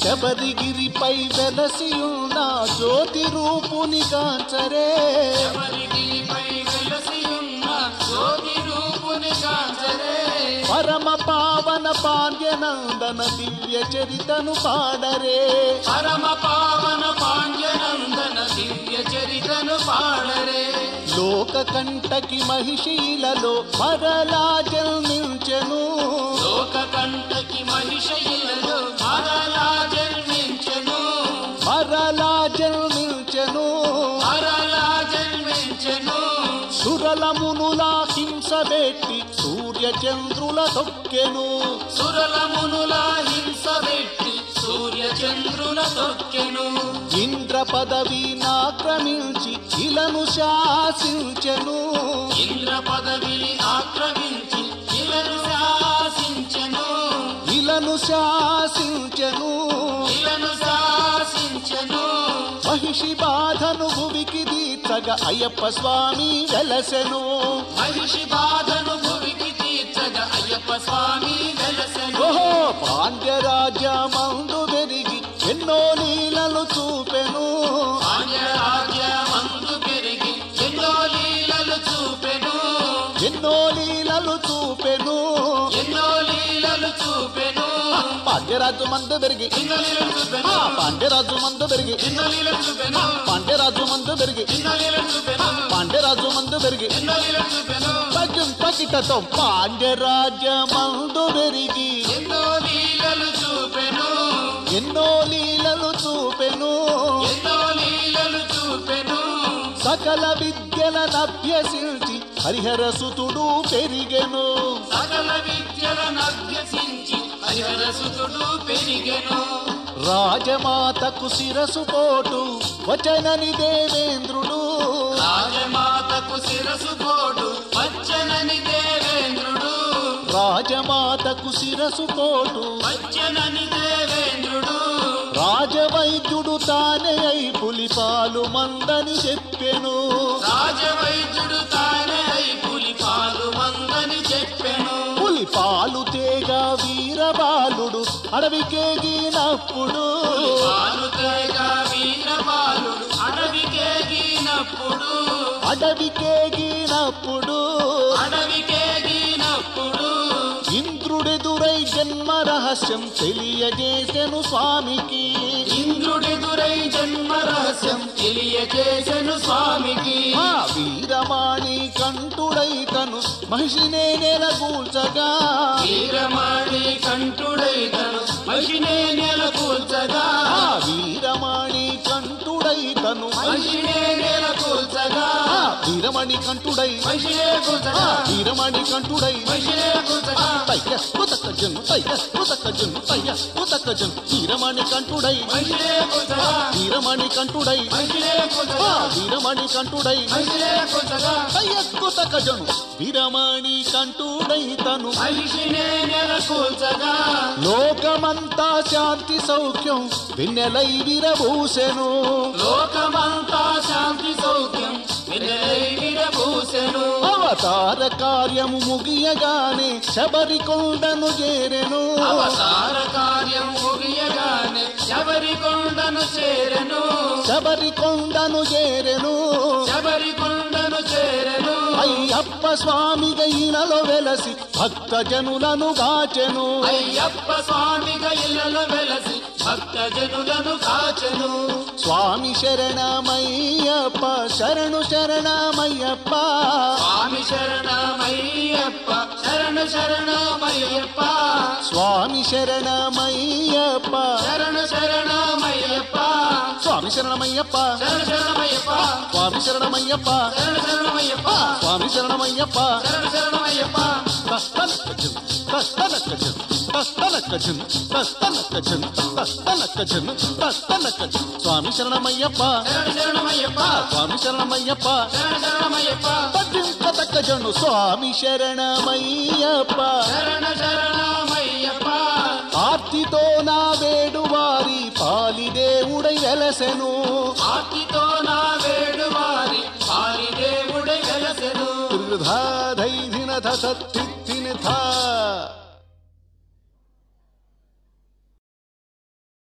శబరిగిరిపై వెలసియున్న జ్యోతి రూపుని కాంచరే శబరిగిరిపై వెలసియున్న జ్యోతి రూపుని కాంచరే పరమ పావన పాండ్యనందన దివ్య చరితను పాడరే పరమ పావన పాండ్యనందన దివ్య చరితను పాడరే లోక కంటకి మహిషీలలో మరలా జన్మించెను లోక కంటకి మహిషయిలలో మరలా జన్మించెను మరలా జన్మించెను మరలా జన్మించెను సురలమునులా హింసబెట్టి సూర్య చంద్రుల తొక్కెను సురలమునుల హింస పెట్టి సూర్య చంద్రుల తొక్కెను ఇంద్ర పదవి నాక్రమించి ఇలను శాసించెను ఇంద్ర పదవిని ఆక్రమించి ఇలను శాసించెను ఇలను శాసించెను ఇలను శాసించెను మహిషి బాధను భువికి దీర్చగా అయ్యప్ప స్వామి వెలసెను మహిషి బాధను భువికి తీర్చగా అయ్యప్ప స్వామి వెలసెను ఓహో పాండ్యరాజ్యమందు పెరిగి ఎన్నో లీలలు చూపెను పాండ్యరాజ్య మందు పెరిగి ఎన్నో లీలలు చూపెను ఎన్నో లీలలు చూపెను ఎన్నో లీలలు చూపెను పాండ్యరాజు మందు పెరిగి ఎన్నో లీలలు చూపెను ఆ పాండ్యరాజు మందు పెరిగి ఎన్నో లీలలు చూపెను పాండ్యరాజు మందు పెరిగి ఎన్నో లీలలు చూపెను పాండ్యరాజు మందు పెరిగి ఎన్నో లీలలు చూపెను పగిం పకిటతో పాండ్యరాజ్యమందు పెరిగి ఎన్నో లీలలు చూపెను ఎన్నో లీలలు చూపెను ఎన్నో లీలలు చూపెను సకల విద్యలను అభ్యసించి హరిహర సుతుడు పెరిగెను సకల విద్యలను అభ్యసించి హరిహరసుతుడు పెరిగెను రాజమాతకు శిరసు పోటు వచనని దేవేంద్రుడు రాజమాతకు శిరసు పోటు వచ్చనని దేవేంద్రుడు రాజమాతకు శిరసు పోటు వచ్చనని దేవేంద్రుడు రాజవైద్యుడు తానే అయి పులిపాలు మందని చెప్పెను రాజవైద్యుడు తానే అయి పులి పాలు మందని చెప్పెను పులిపాలు తేగ వీరబాలుడు అడవికేగినప్పుడు పాలు తేగ వీరబాలుడు అడవికేగినప్పుడు అడవికేగినప్పుడు అడవికేగినప్పుడు ఇంద్రుడెదురై జన్మ రహస్యం తెలియజేసెను స్వామికి ఇంద్రుడెదురై జన్మ రహస్యం తెలియజేసెను స్వామికి ఆ వీరమాణి కంఠుడై తను మహిషినే నెలగూల్చగా వీరమాణి కంఠుడై తను మహిషినే నెలకూల్చగా ఆ వీరమాణి కంఠుడై తను మహిషినే నెలకూల్చగా ఆ వీరమణి కంఠుడై మహిషినే ఆ కూల్చగా వీరమణి కంఠుడై మహిషినే కూల్చగా తయ్య పుతక జన్ను తయ్య పుతక జన్ను తయ్య పుతక జన్ను వీరమణి కంఠుడై మహిషినే కూల్చగా వీరమణి కంఠుడై మహిషినే ఆ కూల్చగా వీరమణి కంఠుడై మహిషినే కూల్చగా తయ్య పుతక జను వీరమణి కంఠుడై తను మహిషినే నెలకూల్చగా లోకమంతా శాంతి సౌఖ్యం వెన్నెలై విరబూసెను లోకమంతా శాంతి సౌఖ్యం వినలై విరబూసెను అవతార కార్యము ముగియగానే శబరి కొండను చేరెను అవతార కార్యం ముగియగానే శబరి కొండను చేరెను శబరి కొండను చేరెను శబరి కొండను చేరెను అయ్యప్ప స్వామిగా ఈనలో వెలసి భక్త జనులను గాచెను అయ్యప్ప స్వామిగా ఇళ్ళలో వెలసి భక్త జనులను కాచెను స్వామి శరణమయ్యప్ప శరణు శరణమయ్యప్ప స్వామి శరణమయ్యప్ప శరణ శరణమయ్యప్ప స్వామి శరణమయ్యప్ప శరణ శరణమయ్యప్ప స్వామి శరణమయ్యప్ప శరణ శరణమయ్యప్ప స్వామి శరణమయ్యప్ప శరణ శరణమయ్యప్ప స్వామి శరణమయ్యప్ప శరణ శరణమయ్యప్ప తస్తనక్కజన్ తస్తనక్కజన్ తస్తనక్కజన్ తస్తనక్కజన్ తస్తనక్కజన్ తస్తనక్కజన్ స్వామి శరణమయ్యప్ప శరణ శరణమయ్యప్ప స్వామి శరణమయ్యప్ప శరణ శరణమయ్యప్ప పద్యంకతక్కజను స్వామి శరణమయ్యప్ప శరణ శరణమయ్యప్ప ఆర్తితో నా వేడు వారి పాలి దేవుడై వెలసెను ఆర్తితో నా వేడు వారి పారి దేవుడై వెలసెను త్రిధాధైధిన సత్తి